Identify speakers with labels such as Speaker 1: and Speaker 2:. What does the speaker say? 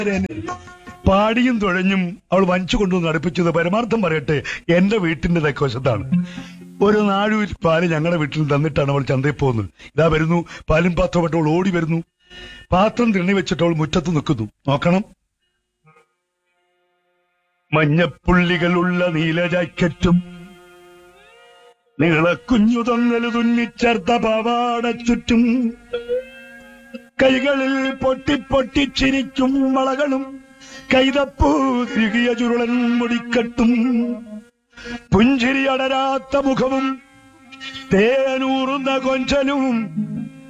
Speaker 1: പാടിയും തുഴഞ്ഞും അവൾ വഞ്ചു കൊണ്ടുവന്ന് അടുപ്പിച്ചത് പരമാർത്ഥം പറയട്ടെ എന്റെ വീട്ടിന്റെ തെക്കുവശത്താണ് ഒരു നാഴൂര് പാല് ഞങ്ങളുടെ വീട്ടിൽ തന്നിട്ടാണ് അവൾ ചന്തയിൽ പോകുന്നത് ഇതാ വരുന്നു പാലും പാത്രമായിട്ട് അവൾ ഓടി വരുന്നു പാത്രം തിണ്ണി വെച്ചിട്ട് അവൾ മുറ്റത്ത് നിൽക്കുന്നു നോക്കണം മഞ്ഞപ്പുള്ളികളുള്ള നീല ജാക്കറ്റും നീളക്കുഞ്ഞു തൊങ്ങല് തുന്നിച്ചേർത്ത പാവാട ചുറ്റും കൈകളിൽ പൊട്ടി പൊട്ടിച്ചിരിക്കും വളകളും കൈതപ്പൂ തിരികിയ ചുരുളൻ മുടിക്കെട്ടും പുഞ്ചിരി അടരാത്ത മുഖവും തേനൂറുന്ന കൊഞ്ചലും